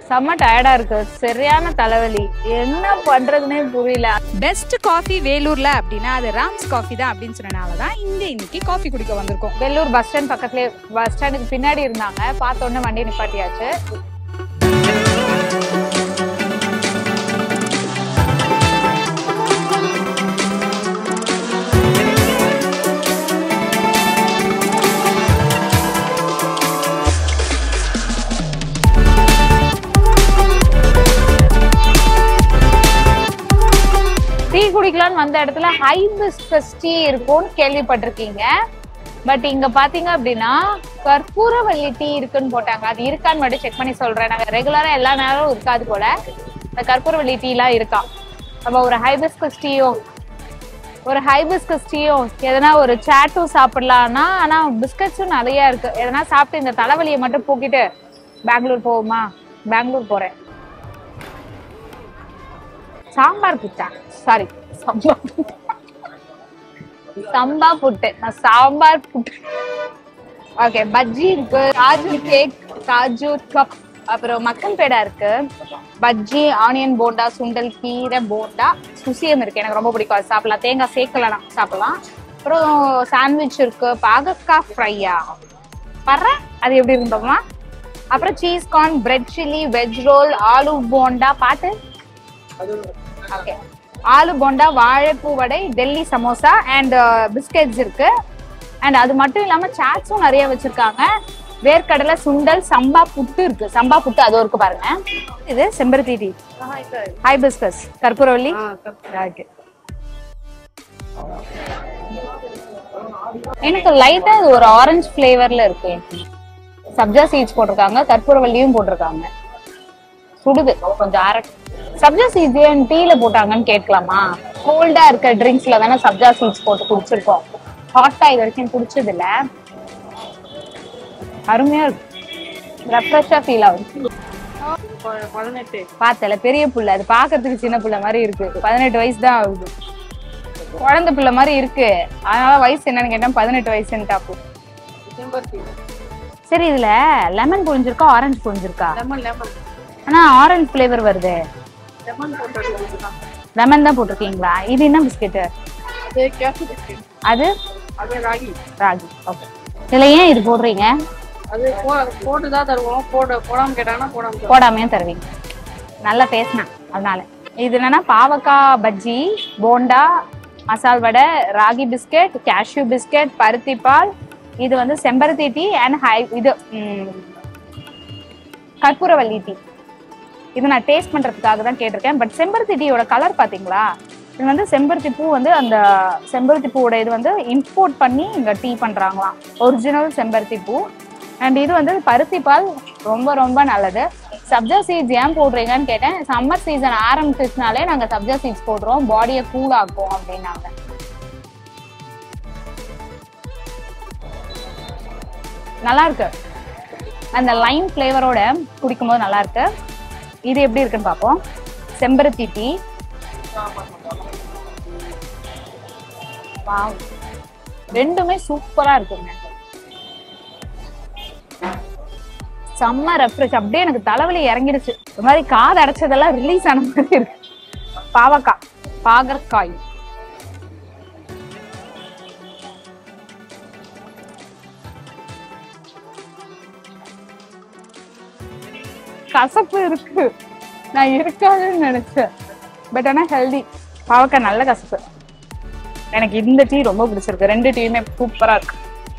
செம்ம டயர்டா இருக்கு சரியான தலைவலி என்ன பண்றதுனே புரியல பெஸ்ட் காஃபி வேலூர்ல அப்படின்னா அது ராம்ஸ் காஃபி தான் அப்படின்னு சொன்னனால தான் இங்க இன்னைக்கு காஃபி குடிக்க வந்திருக்கோம் வெள்ளூர் பஸ் ஸ்டாண்ட் பக்கத்துலயே பஸ் ஸ்டாண்டுக்கு பின்னாடி இருந்தாங்க பார்த்த உடனே வண்டி நிப்பாட்டியாச்சு டீ குடிக்கலாம்னு வந்த இடத்துல ஹைபிஸ்கஸ் டீ இருக்கும்னு கேள்விப்பட்டிருக்கீங்க பட் இங்க பாத்தீங்க அப்படின்னா கற்பூரவல்லி டீ இருக்குன்னு போட்டாங்க அது இருக்கான்னு மட்டும் செக் பண்ணி சொல்றேன் நாங்க ரெகுலரா எல்லா நேரமும் இருக்காது போல இந்த கற்பூரவல்லி டீ எல்லாம் இருக்கா அப்ப ஒரு ஹைபிஸ்கஸ் டீயோ ஒரு ஹைபிஸ்கஸ் டீயோ எதனா ஒரு சாட்டும் சாப்பிடலாம்னா ஆனா பிஸ்கட்ஸும் நிறைய இருக்கு எதனா சாப்பிட்டு இந்த தலைவலியை மட்டும் போக்கிட்டு பெங்களூர் போவோமா பெங்களூர் போறேன் சாம்பார் புட்டா சாரி சம்பா சம்பா புட்டு நான் சாம்பார் புட்டு ஓகே பஜ்ஜி இருக்கு காஜு கேக் காஜு கப் அப்புறம் மக்கன் பேடா இருக்கு பஜ்ஜி ஆனியன் போண்டா சுண்டல் கீரை போண்டா சுசியம் இருக்கு எனக்கு ரொம்ப பிடிக்கும் அது சாப்பிடலாம் தேங்காய் சேர்க்கலாம் சாப்பிடலாம் அப்புறம் சாண்ட்விச் இருக்கு பாகக்காய் ஃப்ரையா பர்ற அது எப்படி இருந்தோமா அப்புறம் cheese corn bread chilli veg roll aloo bonda பாட்டு ஓகே ஆலு போண்டா வாழைப்பூ வடை டெல்லி சமோசா அண்ட் பிஸ்கெட்ஸ் இருக்கு அண்ட் அது மட்டும் இல்லாம சாட்ஸும் நிறைய வச்சிருக்காங்க வேர்க்கடலை சுண்டல் சம்பா புட்டு இருக்கு சம்பா புட்டு அது இருக்கு பாருங்க இது செம்பருத்தி டீ ஹாய் பிஸ்கஸ் கற்பூரவல்லி ஓகே எனக்கு லைட்டா இது ஒரு ஆரஞ்சு ஃபிளேவர்ல இருக்கு சப்ஜா சீட்ஸ் போட்டிருக்காங்க கற்பூரவல்லியும் போட்டிருக்காங்க சுடுது கொஞ்சம் ஆர சப்ஜா சீட்ஸ் ஏன் டீல போட்டாங்கன்னு கேட்கலாமா கோல்டா இருக்க ட்ரிங்க்ஸ்ல தானே சப்ஜா சீட்ஸ் போட்டு குடிச்சிருக்கோம் ஹாட்டா இது வரைக்கும் குடிச்சது இல்ல அருமையா இருக்கு ரெஃப்ரெஷ்ஷா ஃபீல் ஆகுது பார்த்தல பெரிய புள்ள அது பாக்குறதுக்கு சின்ன புள்ள மாதிரி இருக்கு பதினெட்டு வயசு தான் ஆகுது குழந்தை பிள்ளை மாதிரி இருக்கு அதனால வயசு என்னன்னு கேட்டேன் பதினெட்டு வயசுன்ட்டாப்பு சரி இதுல லெமன் புழிஞ்சிருக்கா ஆரஞ்சு புழிஞ்சிருக்கா ஆனா ஆரஞ்சு ஃபிளேவர் வருது லெமன் தான் போட்டிருக்கீங்களா இது என்ன பிஸ்கெட் அது ராகி ஓகே இதுல ஏன் இது போடுறீங்க அது போட்டு தான் தருவோம் போட போடாம கேட்டாங்கன்னா போடாம போடாமையும் தருவீங்க நல்லா பேசினேன் அதனால இது என்னன்னா பாவக்காய் bajji bonda masal vada ragi biscuit cashew biscuit பருத்தி பால் இது வந்து செம்பருத்தி டீ அண்ட் ஹை இது ம், கற்பூரவல்லி டீ இது நான் டேஸ்ட் பண்றதுக்காக தான் கேட்டிருக்கேன் பட் செம்பருத்தி டீயோட கலர் பாத்தீங்களா இது வந்து செம்பருத்தி பூ வந்து அந்த செம்பருத்தி பூவோட இது வந்து இம்போர்ட் பண்ணி இங்க டீ பண்றாங்களாம் ஒரிஜினல் செம்பருத்தி பூ அண்ட் இது வந்து பருத்தி பால் ரொம்ப ரொம்ப நல்லது சப்ஜா சீட்ஸ் ஏன் போடுறீங்கன்னு கேட்டேன் சம்மர் சீசன் ஆரம்பிச்சிச்சுனாலே நாங்க சப்ஜா சீட்ஸ் போடுறோம் பாடியை கூல் ஆக்கும் அப்படின்னாங்க நல்லா இருக்கு அந்த லைம் ஃப்ளேவரோட குடிக்கும்போது நல்லா இருக்கு இது எப்படி இருக்குன்னு பார்ப்போம் செம்பருத்தி டீ Wow. ரெண்டுமே சூப்பரா இருக்குங்க செம்ம ரெஃப்ரெஷ் அப்படியே எனக்கு தலைவலி இறங்கிடுச்சு ஒரு மாதிரி காது அடைச்சதெல்லாம் ரிலீஸ் ஆன மாதிரி இருக்கு பாவக்காய் பாகற்காய் கசப்பு இருக்கு நான் இருக்காதுன்னு நினைச்சேன் பட் ஆனா ஹெல்தி பாவக்காய் நல்ல கசப்பு எனக்கு இந்த டீ ரொம்ப பிடிச்சிருக்கு ரெண்டு டீயுமே சூப்பரா இருக்கு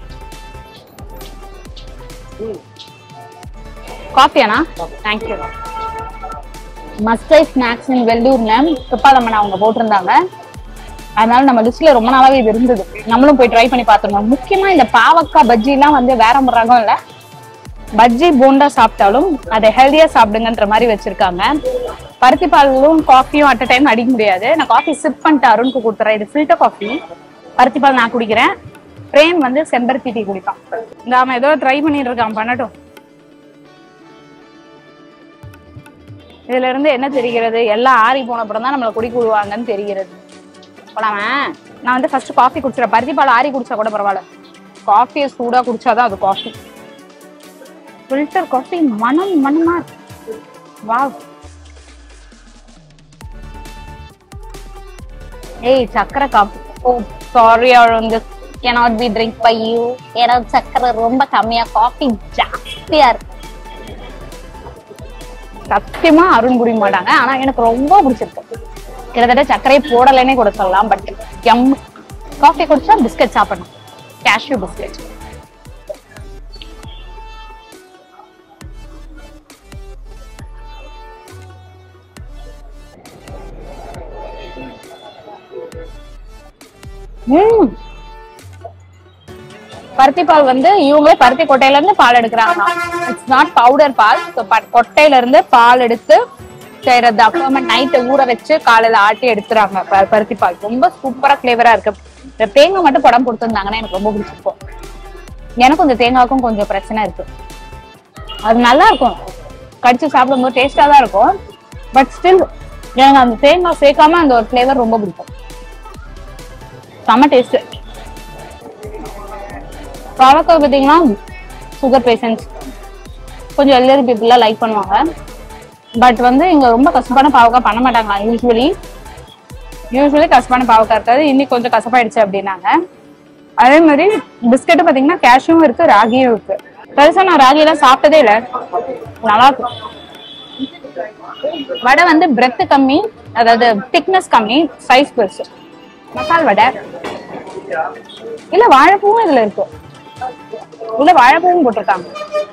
காஃபியாண்ணா தேங்க்யூ மஸ்டை ஸ்நாக்ஸ் இன் வெள்ளூர்ல துப்பாதம்மன் அவங்க போட்டிருந்தாங்க அதனால நம்ம லிஸ்ட்ல ரொம்ப நாளாவே இது இருந்தது நம்மளும் போய் ட்ரை பண்ணி பார்த்துருந்தோம் முக்கியமா இந்த பாவக்காய் பஜ்ஜி எல்லாம் வந்து வேற ஒரு ரகம் இல்ல பஜ்ஜி போண்டா சாப்பிட்டாலும் அதை ஹெல்தியா சாப்பிடுங்கன்ற மாதிரி வச்சிருக்காங்க பருத்தி பாலும் காஃபியும் அட் டைம் அடிக்க முடியாது நான் காஃபி சிப் பண்ணிட்டு அருணுக்கு கொடுத்துறேன் இது ஃபில்டர் காஃபி பருத்தி பால் நான் குடிக்கிறேன் பிரேம் வந்து செம்பருத்தி டீ குடிப்பான் இந்த அவன் ஏதோ ட்ரை பண்ணிட்டு இருக்கான் பண்ணட்டும் இதுல இருந்து என்ன தெரிகிறது எல்லாம் ஆறி போன அப்புறம் தான் நம்மளை குடிக்க விடுவாங்கன்னு தெரிகிறது போலாம நான் வந்து ஃபர்ஸ்ட் காஃபி குடிச்சிடறேன் பருத்தி பால் ஆறி குடிச்சா கூட பரவாயில்ல காஃபியை சூடா குடிச்சாதான் அது காஃபி ஃபில்டர் காஃபி மனம் மனமா இருக்கு. வாவ் ஏய் சக்கரை காப்பி ஓ சாரி வந்து cannot be drink by you ஏன்னா சக்கரை ரொம்ப கம்மியா காஃபி ஜாஸ்தியா இருக்கு சத்தியமா அருண் குடிக்க மாட்டாங்க ஆனா எனக்கு ரொம்ப பிடிச்சிருக்கு கிட்டத்தட்ட சர்க்கரை போடலைன்னே கூட சொல்லலாம் பட் எம் காஃபி குடிச்சா பிஸ்கட் சாப்பிடணும் கேஷ்யூ பிஸ்கட் ம் பருத்தி பால் வந்து இவங்களே பருத்தி கொட்டையில இருந்து பால் எடுக்கிறாங்க இட்ஸ் நாட் பவுடர் பால் So, ப- கொட்டையில இருந்து பால் எடுத்து செய்யறது அப்புறமா நைட்டு ஊற வச்சு காலையில ஆட்டி எடுத்துறாங்க ப- பருத்தி பால் ரொம்ப சூப்பரா ஃபிளேவரா இருக்கு இந்த தேங்காய் மட்டும் படம் கொடுத்துருந்தாங்கன்னா எனக்கு ரொம்ப பிடிச்சிருக்கும் எனக்கும் இந்த தேங்காய்க்கும் கொஞ்சம் பிரச்சனை இருக்கு அது நல்லா இருக்கும் கடிச்சு சாப்பிடும்போது டேஸ்டா தான் இருக்கும் பட் ஸ்டில் எனக்கு அந்த தேங்காய் சேர்க்காம அந்த ஒரு ஃபிளேவர் ரொம்ப பிடிக்கும் செம்ம டேஸ்ட் பாவக்காய் பார்த்தீங்கன்னா சுகர் பேஷண்ட்ஸ் கொஞ்சம் எல்லரி பீப்புளாக லைக் பண்ணுவாங்க பட் வந்து இங்க ரொம்ப கசப்பான பாவக்காய் பண்ண மாட்டாங்க யூஸ்வலி யூஸ்வலி கசப்பான பாவக்காய் இருக்காது இன்னைக்கு கொஞ்சம் கசப்பாயிடுச்சு அப்படின்னாங்க அதே மாதிரி பிஸ்கெட்டு பார்த்தீங்கன்னா கேஷ்யூவும் இருக்கு ராகியும் இருக்கு பெருசா நான் ராகி எல்லாம் சாப்பிட்டதே இல்லை நல்லா இருக்கும் வடை வந்து பிரெத் கம்மி அதாவது திக்னஸ் கம்மி சைஸ் பெருசு மசால் வடை இல்ல வாழைப்பூவும் இதுல இருக்கு உள்ள வாழைப்பூவும் போட்டிருக்காங்க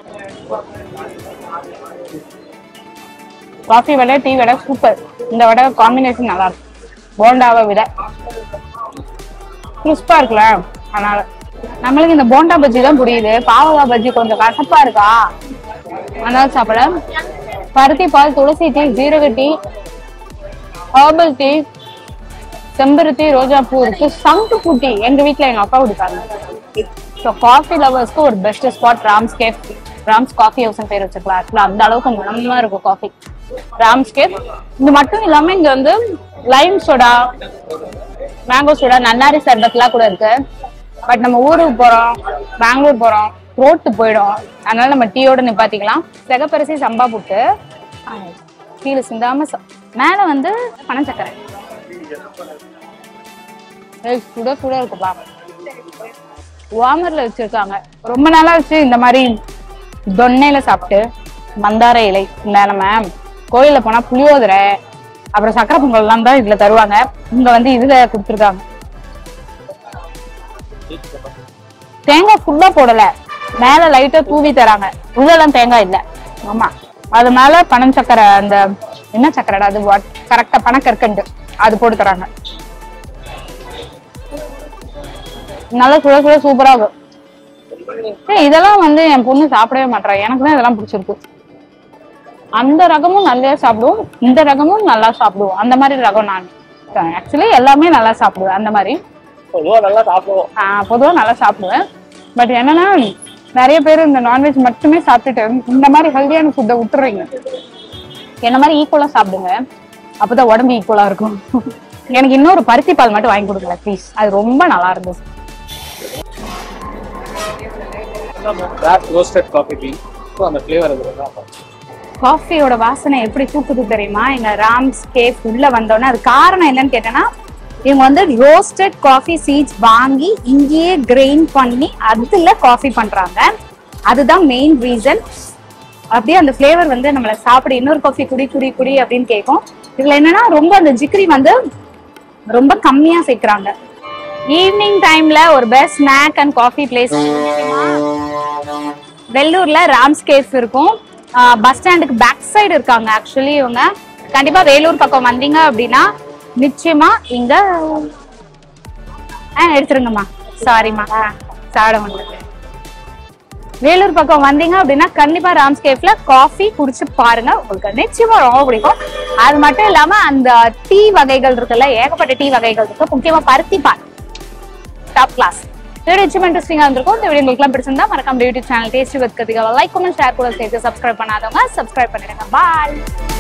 coffee vada tea vada super இந்த வடை காம்பினேஷன் நல்லா இருக்கும் போண்டாவை விட கிறிஸ்பா இருக்குல்ல அதனால நம்மளுக்கு இந்த போண்டா பஜ்ஜி தான் புரியுது பாவக்காய் பஜ்ஜி கொஞ்சம் கசப்பா இருக்கா அதனால சாப்பிட பருத்தி பால் துளசி டீ ஜீரக டீ ஹர்பல் டீ செம்பருத்தி ரோஜா பூ இருக்கு சங்கு பூட்டி எங்க வீட்ல எங்க அப்பா குடிப்பாங்க ஸோ காஃபி லவர்ஸ்க்கு ஒரு best spot Ram's cafe Ram's coffee house பேர் வச்சுக்கலாம் ஆக்சுவலா அந்த அளவுக்கு மனமா இருக்கும் காஃபி ராம்ஸ் கேஃப் இது மட்டும் இல்லாம இங்க வந்து லைம் சோடா மேங்கோ சோடா நன்னாரி சர்பத்லாம் கூட இருக்கு பட் நம்ம ஊருக்கு போறோம் பெங்களூர் போறோம் ரோட்டு போயிடும் அதனால நம்ம டீயோட நிப்பாத்திக்கலாம் செகப்பரிசி சம்பா புட்டு கீழே சிந்தாம ச- மேல வந்து பனச்சக்கரை ஏய், சுட சுட இருக்குப்பா வாமர்ல வச்சிருக்காங்க ரொம்ப நாளா வச்சு இந்த மாதிரி தொன்னையில சாப்பிட்டு மந்தார இலை இந்த நம்ம கோயில்ல போனா புளியோதரை அப்புறம் சக்கரை பொங்கல் எல்லாம் தான் இதுல தருவாங்க இங்க வந்து இதுல கொடுத்துருக்காங்க தேங்காய் ஃபுல்லா போடல மேல லைட்டா தூவி தராங்க உள்ளெல்லாம் தேங்காய் இல்ல ஆமா அது மேல பனம் சக்கரை அந்த என்ன சக்கரைடா அது கரெக்டா பனக்கற்கண்டு அது போட்டு தராங்க நல்லா சுட சுட சூப்பரா இருக்கும் ஏய், இதெல்லாம் வந்து என் பொண்ணு சாப்பிடவே மாட்டா எனக்கு தான் இதெல்லாம் பிடிச்சிருக்கு அந்த ரகமும் நல்லா சாப்பிடுவோம் இந்த ரகமும் நல்லா சாப்பிடுவோம் அந்த மாதிரி ரகம் நான் ஆக்சுவலி எல்லாமே நல்லா சாப்பிடுவேன் அந்த மாதிரி பொதுவா நல்லா சாப்பிடுவோம் ஆஹ் பொதுவா நல்லா சாப்பிடுவேன் பட் என்னன்னா நிறைய பேர் இந்த நான்வெஜ் மட்டுமே சாப்பிட்டுட்டு இந்த மாதிரி ஹெல்தியான ஃபுட்டை விட்டுறீங்க என்ன மாதிரி ஈக்குவலா சாப்பிடுங்க அப்பதான் உடம்பு ஈக்குவலா இருக்கும் எனக்கு இன்னொரு பருத்தி பால் மட்டும் வாங்கி கொடுங்க ப்ளீஸ் அது ரொம்ப நல்லா இருந்துச்சு black roasted coffee bean so அந்த ஃப்ளேவர் அது தான் காஃபியோட வாசனை எப்படி தூக்குது தெரியுமா எங்க ராம்ஸ் கேஃப் உள்ள வந்தோடனே அது காரணம் என்னன்னு கேட்டேன்னா இவங்க வந்து ரோஸ்டட் காஃபி சீட்ஸ் வாங்கி இங்கேயே கிரைண்ட் பண்ணி அதுல காஃபி பண்றாங்க அதுதான் மெயின் ரீசன் அப்படியே அந்த ஃப்ளேவர் வந்து நம்மள சாப்பிட இன்னொரு காஃபி குடி குடி குடி அப்படின்னு கேட்கும் இதுல என்னன்னா ரொம்ப அந்த ஜிக்ரி வந்து ரொம்ப கம்மியா சேர்க்கறாங்க ஈவினிங் டைம்ல ஒரு best snack and coffee place வெள்ளூர்ல ராம்ஸ் கேஃப் இருக்கும் பஸ் ஸ்டாண்டுக்கு பேக் சைடு இருக்காங்க ஆக்சுவலி இவங்க கண்டிப்பா வேலூர் பக்கம் வந்தீங்க அப்படின்னா நிச்சயமா இங்க ஆ எடுத்துருங்கம்மா சாரிம்மா சாட வந்து வேலூர் பக்கம் வந்தீங்க அப்படின்னா கண்டிப்பா ராம்ஸ் கேஃப்ல காஃபி குடிச்சு பாருங்க உங்களுக்கு நிச்சயமா ரொம்ப பிடிக்கும் அது மட்டும் இல்லாம அந்த டீ வகைகள் இருக்குல்ல ஏகப்பட்ட டீ வகைகள் இருக்கு முக்கியமா பருத்தி பால் டாப் கிளாஸ் வீடியோ நிச்சயமா இன்ட்ரெஸ்டிங்கா இருந்திருக்கும் இந்த வீடியோ உங்களுக்கு பிடிச்சிருந்தா மறக்காம யூடியூப் சேனல் டேஸ்டி வித் கதிகளை லைக் கமெண்ட் ஷேர் கூட சேர்த்து சப்ஸ்கிரைப் பண்ணாதவங்க சப்ஸ்கிரைப் பண்ணிடுங்க பாய்